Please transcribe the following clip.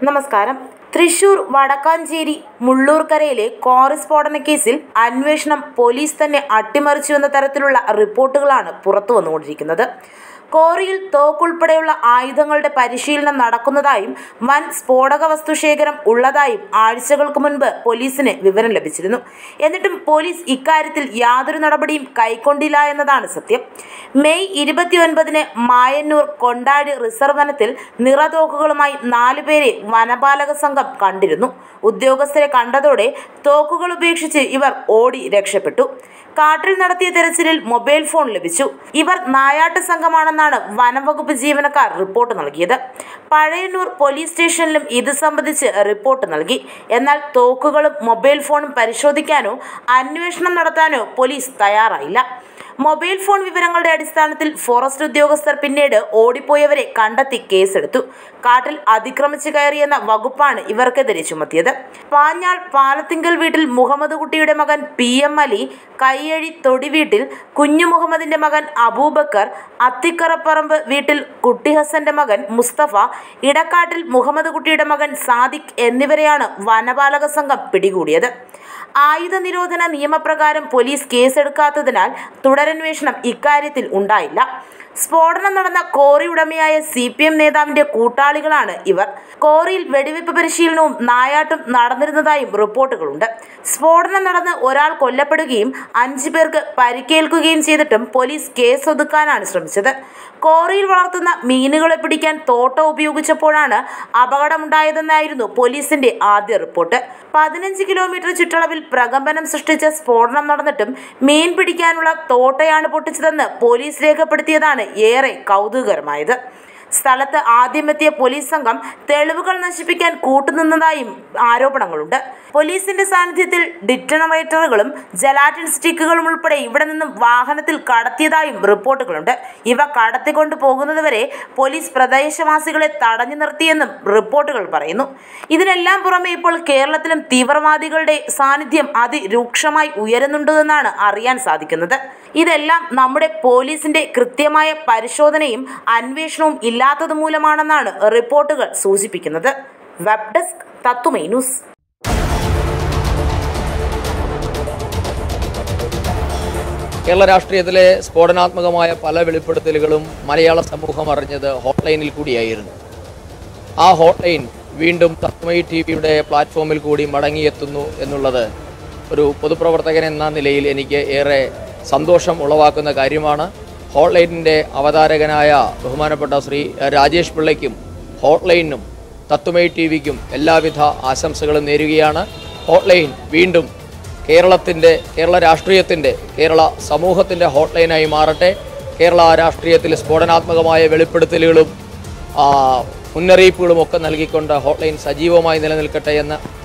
നമസ്കാരം തൃശൂർ വടക്കാഞ്ചേരി മുള്ളൂർക്കരയിലെ ക്വാറി സ്ഫോടന കേസിൽ അന്വേഷണം പോലീസ് തന്നെ അട്ടിമറിച്ചു എന്ന തരത്തിലുള്ള റിപ്പോർട്ടുകളാണ് പുറത്തു വന്നുകൊണ്ടിരിക്കുന്നത് കോറിയിൽ തോക്കുൾപ്പെടെയുള്ള ആയുധങ്ങളുടെ പരിശീലനം നടക്കുന്നതായും വൻ സ്ഫോടക വസ്തു ശേഖരം ഉള്ളതായും ആഴ്ചകൾക്ക് മുൻപ് പോലീസിന് വിവരം ലഭിച്ചിരുന്നു എന്നിട്ടും പോലീസ് ഇക്കാര്യത്തിൽ യാതൊരു നടപടിയും കൈക്കൊണ്ടില്ല എന്നതാണ് സത്യം മെയ് ഇരുപത്തിയൊൻപതിന് മായന്നൂർ കൊണ്ടാടി റിസർവ് വനത്തിൽ നിറതോക്കുകളുമായി നാലുപേരെ വനപാലക സംഘം കണ്ടിരുന്നു ഉദ്യോഗസ്ഥരെ കണ്ടതോടെ തോക്കുകൾ ഉപേക്ഷിച്ച് ഇവർ ഓടി രക്ഷപ്പെട്ടു കാട്ടിൽ നടത്തിയ തെരച്ചിലിൽ മൊബൈൽ ഫോൺ ലഭിച്ചു ഇവർ നായാട്ട് സംഘമാണെന്നാണ് വനംവകുപ്പ് ജീവനക്കാർ റിപ്പോർട്ട് നൽകിയത് പഴയന്നൂർ പോലീസ് സ്റ്റേഷനിലും ഇത് സംബന്ധിച്ച് റിപ്പോർട്ട് നൽകി എന്നാൽ തോക്കുകളും മൊബൈൽ ഫോണും പരിശോധിക്കാനോ അന്വേഷണം നടത്താനോ പോലീസ് തയ്യാറായില്ല മൊബൈൽ ഫോൺ വിവരങ്ങളുടെ അടിസ്ഥാനത്തിൽ ഫോറസ്റ്റ് ഉദ്യോഗസ്ഥർ പിന്നീട് ഓടിപ്പോയവരെ കണ്ടെത്തി കേസെടുത്തു കാട്ടിൽ അതിക്രമിച്ചു കയറിയെന്ന വകുപ്പാണ് ഇവർക്കെതിരെ ചുമത്തിയത് പാഞ്ഞാൾ പാലത്തിങ്കൽ വീട്ടിൽ മുഹമ്മദ് കുട്ടിയുടെ മകൻ പി എം അലി കയ്യഴി തൊടി വീട്ടിൽ കുഞ്ഞു മുഹമ്മദിന്റെ മകൻ അബൂബക്കർ അത്തിക്കറപ്പറമ്പ് വീട്ടിൽ കുട്ടി ഹസന്റെ മകൻ മുസ്തഫ ഇടക്കാട്ടിൽ മുഹമ്മദ് കുട്ടിയുടെ മകൻ സാദിഖ് എന്നിവരെയാണ് വനപാലക സംഘം പിടികൂടിയത് ആയുധ നിരോധന നിയമപ്രകാരം പോലീസ് കേസെടുക്കാത്തതിനാൽ തുടരന്വേഷണം ഇക്കാര്യത്തിൽ ഉണ്ടായില്ല സ്ഫോടനം നടന്ന കോറി ഉടമയായ സി പി എം നേതാവിന്റെ കൂട്ടാളികളാണ് ഇവർ കോറിയിൽ വെടിവെപ്പ് പരിശീലനവും നായാട്ടും നടന്നിരുന്നതായും റിപ്പോർട്ടുകളുണ്ട് സ്ഫോടനം നടന്ന് ഒരാൾ കൊല്ലപ്പെടുകയും അഞ്ചു പേർക്ക് പരിക്കേൽക്കുകയും ചെയ്തിട്ടും പോലീസ് കേസ് ഒതുക്കാനാണ് ശ്രമിച്ചത് കോറിയിൽ വളർത്തുന്ന മീനുകളെ പിടിക്കാൻ തോട്ട ഉപയോഗിച്ചപ്പോഴാണ് അപകടമുണ്ടായതെന്നായിരുന്നു പോലീസിന്റെ ആദ്യ റിപ്പോർട്ട് പതിനഞ്ച് കിലോമീറ്റർ ചുറ്റളവിൽ പ്രകമ്പനം സൃഷ്ടിച്ച സ്ഫോടനം നടന്നിട്ടും മീൻ പിടിക്കാനുള്ള തോട്ടയാണ് പൊട്ടിച്ചതെന്ന് പോലീസ് രേഖപ്പെടുത്തിയതാണ് ഏറെ കൗതുകകരമായത് സ്ഥലത്ത് ആദ്യമെത്തിയ പോലീസ് സംഘം തെളിവുകൾ നശിപ്പിക്കാൻ കൂട്ടുനിന്നതായും ആരോപണങ്ങളുണ്ട് പോലീസിന്റെ സാന്നിധ്യത്തിൽ ഡിറ്റണറേറ്ററുകളും ജലാറ്റിൻ സ്റ്റിക്കുകളും ഉൾപ്പെടെ ഇവിടെ നിന്നും വാഹനത്തിൽ കടത്തിയതായും റിപ്പോർട്ടുകളുണ്ട് ഇവ കടത്തിക്കൊണ്ടു പോകുന്നതുവരെ പോലീസ് പ്രദേശവാസികളെ തടഞ്ഞു നിർത്തിയെന്നും റിപ്പോർട്ടുകൾ പറയുന്നു ഇതിനെല്ലാം പുറമെ ഇപ്പോൾ കേരളത്തിലും തീവ്രവാദികളുടെ സാന്നിധ്യം അതിരൂക്ഷമായി ഉയരുന്നുണ്ടെന്നാണ് അറിയാൻ സാധിക്കുന്നത് ഇതെല്ലാം നമ്മുടെ പോലീസിന്റെ കൃത്യമായ പരിശോധനയും അന്വേഷണവും ഇല്ലാത്തത് മൂലമാണെന്നാണ് റിപ്പോർട്ടുകൾ സൂചിപ്പിക്കുന്നത് web desk Tatwamayi news Kerala രാഷ്ട്രീയത്തിലെ സ്ഫോടനാത്മകമായ പല വെളിപ്പെടുത്തലുകളും മലയാള സമൂഹം അറിഞ്ഞത് ഹോട്ട്ലൈനിൽ കൂടിയായിരുന്നു ആ ഹോട്ട്ലൈൻ വീണ്ടും തത്മയി ടി വിയുടെ പ്ലാറ്റ്ഫോമിൽ കൂടി മടങ്ങിയെത്തുന്നു എന്നുള്ളത് ഒരു പൊതുപ്രവർത്തകൻ എന്ന നിലയിൽ എനിക്ക് ഏറെ സന്തോഷം ഉളവാക്കുന്ന കാര്യമാണ് ഹോട്ട്ലൈനിൻ്റെ അവതാരകനായ ബഹുമാനപ്പെട്ട ശ്രീ രാജേഷ് പിള്ളയ്ക്കും ഹോട്ട്ലൈനും തത്വമൈ ടി വിക്കും എല്ലാവിധ ആശംസകളും നേരുകയാണ് ഹോട്ട്ലൈൻ വീണ്ടും കേരളത്തിൻ്റെ കേരള രാഷ്ട്രീയത്തിൻ്റെ കേരള സമൂഹത്തിൻ്റെ ഹോട്ട്ലൈനായി മാറട്ടെ കേരള രാഷ്ട്രീയത്തിൽ സ്ഫോടനാത്മകമായ വെളിപ്പെടുത്തലുകളും ആ, മുന്നറിയിപ്പുകളും ഒക്കെ നൽകിക്കൊണ്ട് ഹോട്ട്ലൈൻ സജീവമായി നിലനിൽക്കട്ടെ എന്ന്